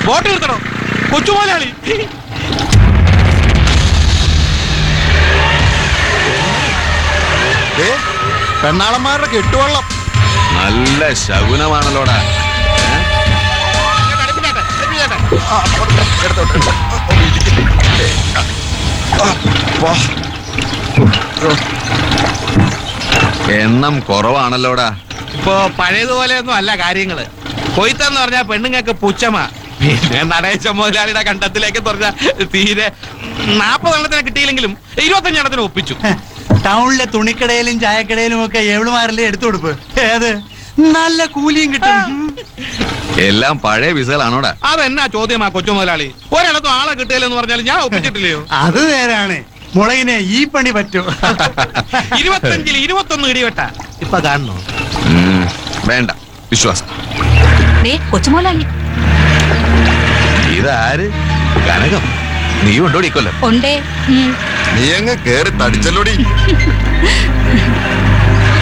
Boat നിർത്തണോ കൊച്ചു മുതലാളി ഏ പെണ്ണാളന്മാരുടെ കെട്ടുവള്ളം നല്ല ശകുനമാണല്ലോടാ ഏ? ആ, എടുത്തോ, എടുത്തോ. ഓ, ഇരിക്ക്. ഏ, ആ, വാ. എണ്ണം കുറവാണല്ലോടാ ഇപ്പൊ പഴയതുപോലെയൊന്നും അല്ല കാര്യങ്ങള് കൊയ്ത്തെന്ന് പറഞ്ഞാൽ പെണ്ണുങ്ങൾക്ക് പുച്ഛമാ പിന്നെ നടയച്ച മുതലാളിയുടെ കണ്ടത്തിലേക്ക് പറഞ്ഞ തീരെ നാപ്പതെണ്ണത്തിന് കിട്ടിയില്ലെങ്കിലും ഇരുപത്തഞ്ചെണ്ണത്തിന് ഒപ്പിച്ചു ടൗണിലെ തുണിക്കടയിലും ചായക്കടയിലും ഒക്കെ എവളുമാരല്ലേ എടുത്തു കൊടുപ്പ് ഏത് നല്ല കൂലിയും കിട്ടും എല്ലാം പഴയ വിസകളാണോടാ അതെന്നാ ചോദ്യമാ കൊച്ചു മുതലാളി ഒരിടത്തും ആളെ കിട്ടിയില്ലെന്ന് പറഞ്ഞാൽ ഞാൻ ഒപ്പിച്ചിട്ടില്ലയോ അത് നേരാണ് മുളകിനെ ഈ പണി പറ്റും ഇരുപത്തഞ്ചിൽ ഇരുപത്തൊന്ന് ഇടിവെട്ട ഇപ്പൊ കാണണോ ഉം, വേണ്ട വിശ്വാസം ദേ കൊച്ചുമോലാളി ഇതാര് കനകം നീ ഉണ്ടോടി കൊല്ലം ഉണ്ടേ ഉം. നീ അങ്ങ് കേറി തടിച്ചല്ലോടി